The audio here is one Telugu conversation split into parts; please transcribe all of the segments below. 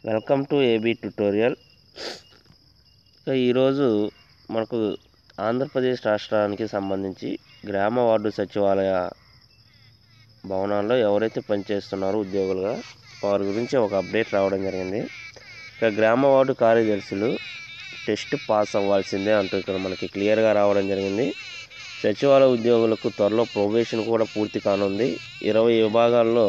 వెల్కమ్ టు ఏబీ ట్యుటోరియల్ ఇక ఈరోజు మనకు ఆంధ్రప్రదేశ్ రాష్ట్రానికి సంబంధించి గ్రామ వార్డు సచివాలయ భవనాల్లో ఎవరైతే పనిచేస్తున్నారో ఉద్యోగులుగా వారి గురించి ఒక అప్డేట్ రావడం జరిగింది ఇక గ్రామ వార్డు కార్యదర్శులు టెస్ట్ పాస్ అవ్వాల్సిందే అంటూ ఇక్కడ మనకి క్లియర్గా రావడం జరిగింది సచివాలయ ఉద్యోగులకు త్వరలో ప్రొబేషన్ కూడా పూర్తి కానుంది ఇరవై విభాగాల్లో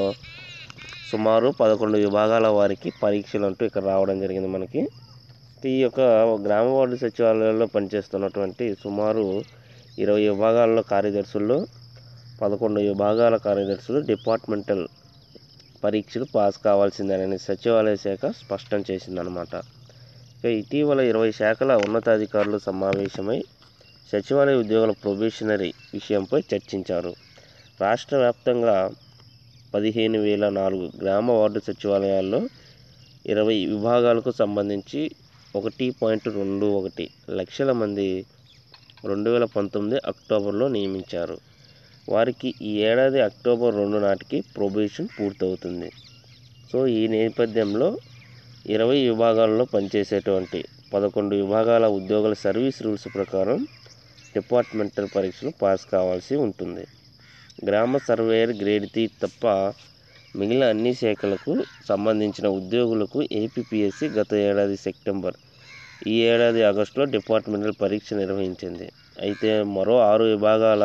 సుమారు పదకొండు విభాగాల వారికి పరీక్షలు అంటూ ఇక్కడ రావడం జరిగింది మనకి ఈ యొక్క గ్రామ వార్డు సచివాలయాల్లో పనిచేస్తున్నటువంటి సుమారు ఇరవై విభాగాల్లో కార్యదర్శుల్లో పదకొండు విభాగాల కార్యదర్శులు డిపార్ట్మెంటల్ పరీక్షలు పాస్ కావాల్సిందేనని సచివాలయ శాఖ స్పష్టం చేసిందనమాట ఇక ఇటీవల ఇరవై శాఖల ఉన్నతాధికారులు సమావేశమై సచివాలయ ఉద్యోగుల ప్రొబేషనరీ విషయంపై చర్చించారు రాష్ట్ర వ్యాప్తంగా పదిహేను వేల నాలుగు గ్రామ వార్డు సచివాలయాల్లో ఇరవై విభాగాలకు సంబంధించి ఒకటి పాయింట్ రెండు ఒకటి లక్షల మంది రెండు వేల పంతొమ్మిది అక్టోబర్లో నియమించారు వారికి ఈ ఏడాది అక్టోబర్ రెండు నాటికి ప్రొబేషన్ పూర్తవుతుంది సో ఈ నేపథ్యంలో ఇరవై విభాగాల్లో పనిచేసేటువంటి పదకొండు విభాగాల ఉద్యోగుల సర్వీస్ రూల్స్ ప్రకారం డిపార్ట్మెంటల్ పరీక్షలు పాస్ కావాల్సి ఉంటుంది గ్రామ సర్వేయర్ గ్రేడ్ త్రీ తప్ప మిగిలిన అన్ని శాఖలకు సంబంధించిన ఉద్యోగులకు ఏపీపీఎస్సీ గత ఏడాది సెప్టెంబర్ ఈ ఏడాది ఆగస్టులో డిపార్ట్మెంటల్ పరీక్ష నిర్వహించింది అయితే మరో ఆరు విభాగాల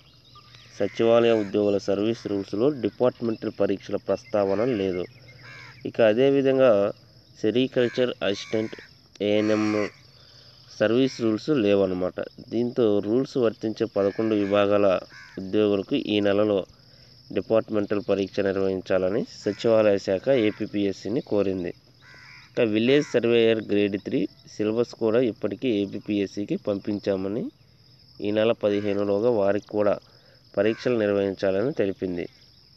సచివాలయ ఉద్యోగుల సర్వీస్ రూల్స్లో డిపార్ట్మెంటల్ పరీక్షల ప్రస్తావన లేదు ఇక అదేవిధంగా sericulture assistant ANM service rules లేవన్నమాట దీంతో రూల్స్ వర్తించే పదకొండు విభాగాల ఉద్యోగులకు ఈ నెలలో డిపార్ట్మెంటల్ పరీక్ష నిర్వహించాలని సచివాలయ శాఖ ఏపీపీఎస్సీని కోరింది ఇక village surveyor grade three syllabus కూడా ఇప్పటికీ ఏపీపీఎస్సీకి పంపించామని ఈ నెల పదిహేనులోగా వారికి కూడా పరీక్షలు నిర్వహించాలని తెలిపింది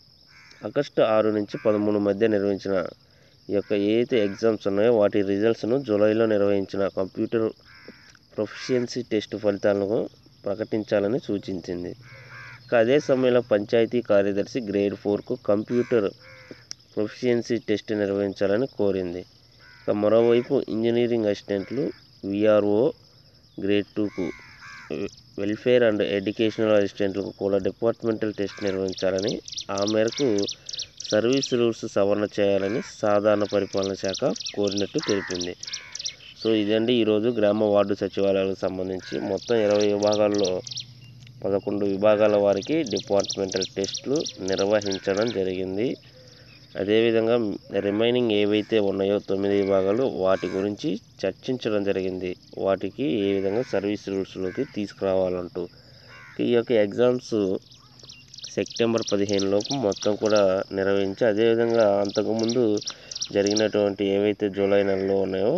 ఆగస్టు ఆరు నుంచి పదమూడు మధ్య నిర్వహించిన ఈ యొక్క ఏదైతే ఎగ్జామ్స్ ఉన్నాయో వాటి రిజల్ట్స్ను జూలైలో నిర్వహించిన కంప్యూటర్ ప్రొఫిషియన్సీ టెస్ట్ ఫలితాలను ప్రకటించాలని సూచించింది ఇక అదే సమయంలో పంచాయతీ కార్యదర్శి గ్రేడ్ ఫోర్కు కంప్యూటర్ ప్రొఫిషియన్సీ టెస్ట్ నిర్వహించాలని కోరింది ఇక మరోవైపు ఇంజనీరింగ్ అసిస్టెంట్లు విఆర్ఓ గ్రేడ్ టూకు వెల్ఫేర్ అండ్ ఎడ్యుకేషనల్ అసిస్టెంట్లకు కూడా డిపార్ట్మెంటల్ టెస్ట్ నిర్వహించాలని ఆ మేరకు సర్వీస్ రూల్స్ సవరణ చేయాలని సాధారణ పరిపాలన శాఖ కోరినట్టు తెలిపింది సో ఇదండి ఈరోజు గ్రామ వార్డు సచివాలయాలకు సంబంధించి మొత్తం ఇరవై విభాగాల్లో పదకొండు విభాగాల వారికి డిపార్ట్మెంటల్ టెస్టులు నిర్వహించడం జరిగింది అదేవిధంగా రిమైనింగ్ ఏవైతే ఉన్నాయో తొమ్మిది విభాగాలు వాటి గురించి చర్చించడం జరిగింది వాటికి ఏ విధంగా సర్వీస్ రూల్స్లోకి తీసుకురావాలంటూ ఈ యొక్క ఎగ్జామ్స్ సెప్టెంబర్ పదిహేను లోపు మొత్తం కూడా నిర్వహించి అదేవిధంగా అంతకుముందు జరిగినటువంటి ఏవైతే జూలై నెలలో ఉన్నాయో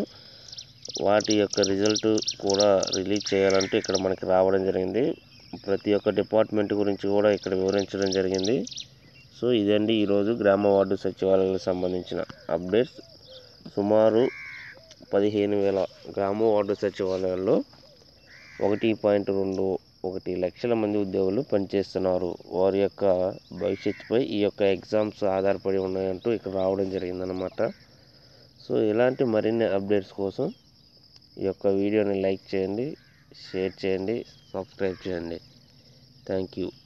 వాటి యొక్క రిజల్ట్ కూడా రిలీజ్ చేయాలంటూ ఇక్కడ మనకి రావడం జరిగింది ప్రతి ఒక్క డిపార్ట్మెంట్ గురించి కూడా ఇక్కడ వివరించడం జరిగింది సో ఇదండి ఈరోజు గ్రామ వార్డు సచివాలయాలకు సంబంధించిన అప్డేట్స్ సుమారు పదిహేను వేల గ్రామ వార్డు సచివాలయాల్లో ఒకటి పాయింట్ రెండు ఒకటి లక్షల మంది ఉద్యోగులు పనిచేస్తున్నారు వారి యొక్క భవిష్యత్తుపై ఈ యొక్క ఎగ్జామ్స్ ఆధారపడి ఉన్నాయంటూ ఇక్కడ రావడం జరిగిందనమాట సో ఇలాంటి మరిన్ని అప్డేట్స్ కోసం ఈ యొక్క వీడియోని లైక్ చేయండి షేర్ చేయండి సబ్స్క్రైబ్ చేయండి థ్యాంక్ యూ